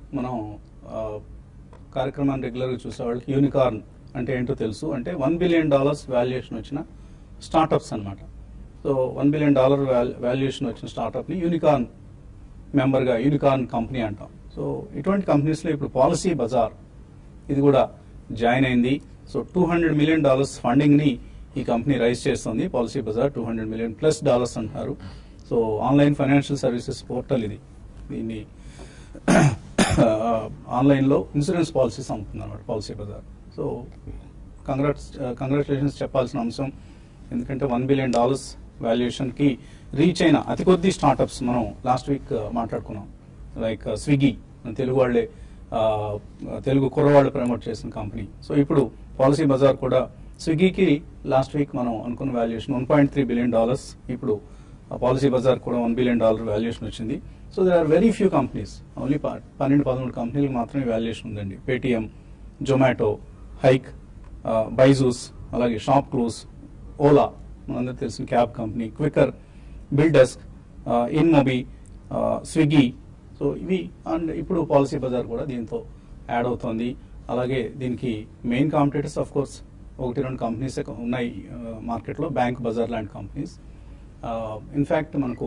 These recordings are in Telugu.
మనం ఆ, కార్యక్రమాన్ని రెగ్యులర్గా చూసే వాళ్ళకి యూనికార్న్ అంటే ఏంటో తెలుసు అంటే వన్ బిలియన్ డాలర్స్ వాల్యుయేషన్ వచ్చిన స్టార్టప్స్ అన్నమాట so one billion dollar valuation వచ్చిన స్టార్టప్ని యూనికార్న్ మెంబర్గా యూనికార్న్ కంపెనీ అంటాం సో ఇటువంటి కంపెనీస్లో ఇప్పుడు పాలసీ బజార్ ఇది కూడా జాయిన్ అయింది so two hundred million dollars ఫండింగ్ని ఈ కంపెనీ రైజ్ చేస్తుంది PolicyBazaar two hundred million plus dollars అంటున్నారు so online financial services portal ఇది దీన్ని ఆన్లైన్లో ఇన్సూరెన్స్ పాలసీస్ అమ్ముతుంది అనమాట PolicyBazaar so congrats congratulations చెప్పాల్సిన అంశం ఎందుకంటే వన్ బిలియన్ డాలర్స్ వాల్యుయేషన్కి రీచ్ అయిన అతి కొద్ది స్టార్టప్స్ మనం లాస్ట్ వీక్ మాట్లాడుకున్నాం లైక్ స్విగ్గీ మన తెలుగు వాళ్ళే ఆ, తెలుగు కుర్రవాళ్ళు ప్రమోట్ చేసిన కంపెనీ సో ఇప్పుడు పాలసీ బజార్ కూడా స్విగ్గీకి లాస్ట్ వీక్ మనం అనుకున్న valuation one point three billion dollars ఇప్పుడు పాలసీ బజార్ కూడా వన్ బిలియన్ డాలర్ వాల్యుయేషన్ వచ్చింది so they are very few companies only పన్నెండు పదమూడు కంపెనీలకు మాత్రమే వాల్యుయేషన్ ఉందండి పేటిఎం జొమాటో హైక్ బైజూస్ అలాగే షాప్ క్లూస్ ఓలా మనందరూ తెలిసిన cab company Quikr BillDesk InMobi Swiggy so ఇవి అండ్ ఇప్పుడు పాలసీ బజార్ కూడా దీంతో యాడ్ అవుతోంది అలాగే దీనికి మెయిన్ కాంపిటేటర్స్ ఆఫ్ కోర్స్ ఒకటి రెండు కంపెనీస్ ఉన్నాయి మార్కెట్లో బ్యాంక్ బజార్ లాంటి కంపెనీస్ ఇన్ఫ్యాక్ట్ మనకు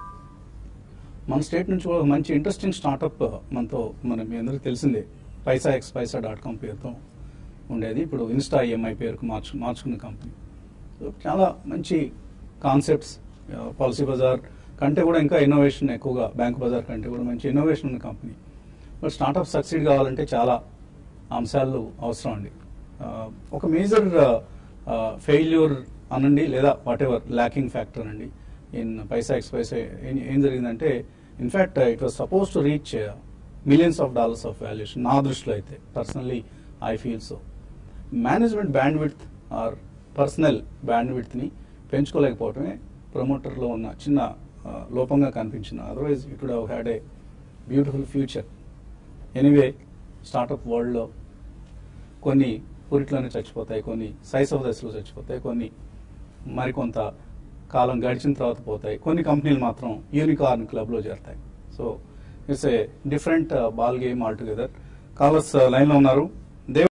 మన స్టేట్ నుంచి కూడా ఒక మంచి ఇంట్రెస్టింగ్ స్టార్టప్ మనతో మన మీ అందరికీ తెలిసిందే Paisa X Paisa dot com పేరుతో ఉండేది ఇప్పుడు ఇన్స్టా ఈఎంఐ పేరుకు మార్చు మార్చుకున్న కంపెనీ సో చాలా మంచి కాన్సెప్ట్స్ పాలసీ బజార్ కంటే కూడా ఇంకా ఇన్నోవేషన్ ఎక్కువగా బ్యాంక్ బజార్ కంటే కూడా మంచి ఇన్నోవేషన్ ఉన్న కంపెనీ బట్ స్టార్టప్ సక్సీడ్ కావాలంటే చాలా అంశాలు అవసరం అండి ఆ, ఒక మేజర్ ఫెయిల్యూర్ అనండి లేదా వాట్ ఎవర్ ల్యాకింగ్ ఫ్యాక్టర్ అండి ఇన్ పైసా ఎక్స్ పైసా ఏం- ఏం జరిగిందంటే in fact it was suppose to reach millions of dollars of valuation నా దృష్టిలో అయితే personally I feel so management bandwidth or personal బ్యాండ్ విడ్త్ని పెంచుకోలేకపోవటమే ప్రమోటర్లో ఉన్న చిన్న ఆ, లోపంగా కనిపించిన otherwise it would have had a beautiful future anyway startup వరల్డ్లో కొన్ని ఊరిట్లోనే చచ్చిపోతాయి కొన్ని శైశవ దశలో చచ్చిపోతాయి కొన్ని మరికొంత కాలం గడిచిన తర్వాత పోతాయి కొన్ని కంపెనీలు మాత్రం యూనికార్న్ క్లబ్లో చేరతాయి so it's a different ball game altogether callers లైన్లో ఉన్నారు